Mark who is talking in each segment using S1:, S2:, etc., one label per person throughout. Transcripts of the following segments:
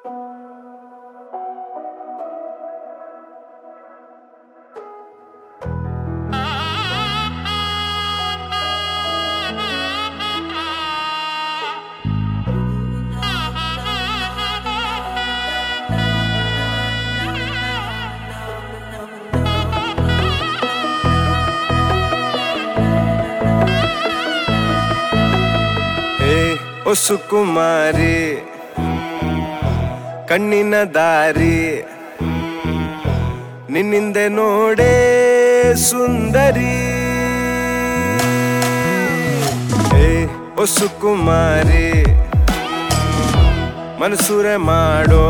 S1: ಹೇ ಓ ಸುಕುಮಾರಿ ಕಣ್ಣಿನ ದಾರಿ ನಿನ್ನಿಂದೆ ನೋಡೇ ಸುಂದರಿ ಹೇ ಓ ಸುಕುಮಾರಿ ಮನಸೂರೆ ಮಾಡೋ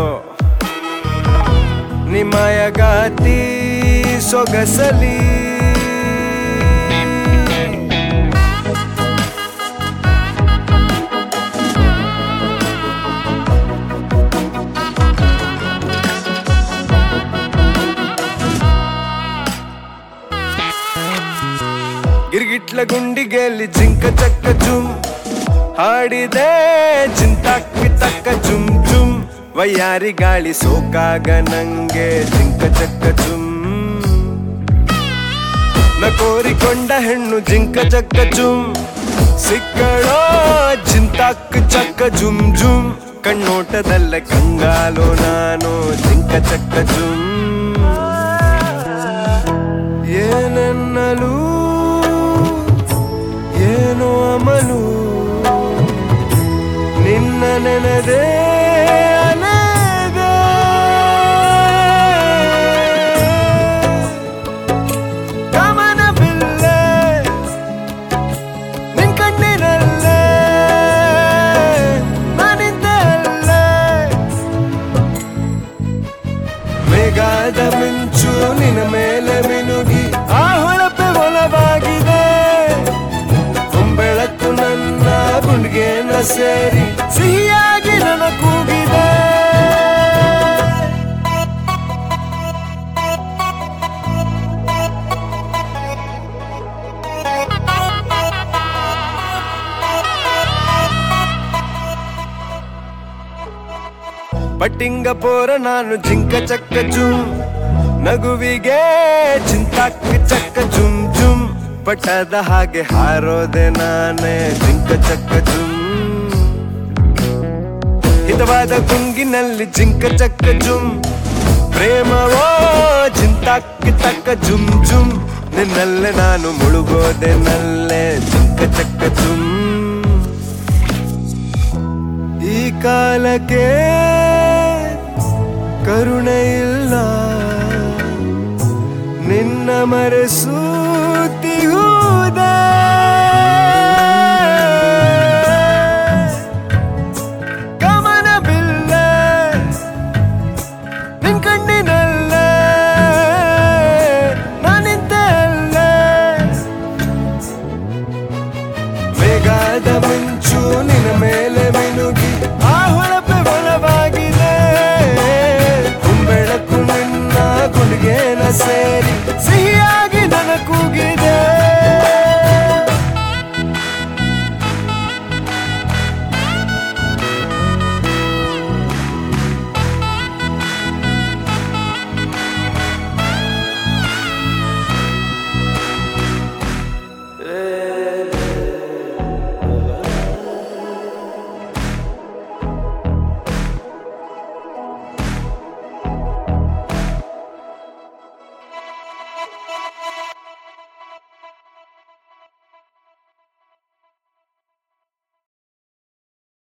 S1: ನಿಮಯಗಾತಿ ಸೊಗಸಲಿ ಗಿರ್ಗಿಟ್ಲ ಗುಂಡಿಗೆಯಲ್ಲಿ ಜಿಂಕ ಚಕ್ಕ ಜುಮ್ ಹಾಡಿದೆ ಜಿಂತಾಕ್ಕಿ ತಕ್ಕ ಜುಮ್ ಜುಮ್ ವಯ್ಯಾರಿ ಗಾಳಿ ಸೋಕಾಗ ನಂಗೆ ಜಿಂಕ ಚಕ್ಕ ಜುಮ್ ನ ಕೋರಿಕೊಂಡ ಹೆಣ್ಣು ಜಿಂಕ ಚಕ್ಕ ಜುಮ್ ಸಿಕ್ಕಳೋ ಜಿಂತಾಕ್ ಚಕ್ಕ ಜುಮ್ ಜುಮ್ ಕಣ್ಣೋಟದಲ್ಲ ಕಂಗಾಲು ನಾನು ಜಿಂಕ ಚಕ್ಕ ಜುಮ್ ಏನನ್ನಲು ಏನೋ ಅಮಲು ನಿನ್ನ ನೆನದೇ ಅಲೆದೆ. ಗಮನವಿಲ್ಲೇ ನಿನ್ ಕಣ್ಣಿನಲ್ಲೇ ನಾನಿದ್ದೆ ಅಲ್ಲೇ ಮೇಘಾದ ಮಿಂಚು ನಿನ್ನ ಮೇಲೆ ಮಿನುಗಿ ಆ ಹೊಳಪೆ ಒಲವಾಗಿದೆ ಬೆಳಕು ನನ್ನ ಗುಂಡ್ಗೆನ ಸೇರಿ ಸಿಹಿಯಾಗಿ ನನ್ನ ಕೂಗಿದೆ ಪಟ್ಟಿಂಗ ಪೋರ ನಾನು ಜಿಂಕ ಚಕ್ಕ ಜುಮ್ ನಗುವಿಗೆ ಚಿಂತಾಕ್ ಚಕ್ಕ ಜುಮ್ ಜುಮ್ ಪಟ್ಟದ ಹಾಗೆ ಹಾರೋದೆ ನಾನೇ ಜಿಂಕ ಚಕ್ಕ ಜುಮ್ ಹಿತವಾದ ಗುಂಗಿನಲ್ಲಿ ಜಿಂಕ ಚಕ್ಕ ಜುಮ್ ಪ್ರೇಮವೋ ಜಿಂತಾಕ್ ತಕ್ಕ ಜುಮ್ ಜುಮ್ ನಿನ್ನಲ್ಲೇ ನಾನು ಮುಳುಗೋದೆ ನಲ್ಲೇ ಜಿಂಕ ಚಕ್ಕ ಜುಮ್ ಈ ಕಾಲಕ್ಕೆ ಕರುಣೆ ಇಲ್ಲ ನಿನ್ನ ಮರೆಸು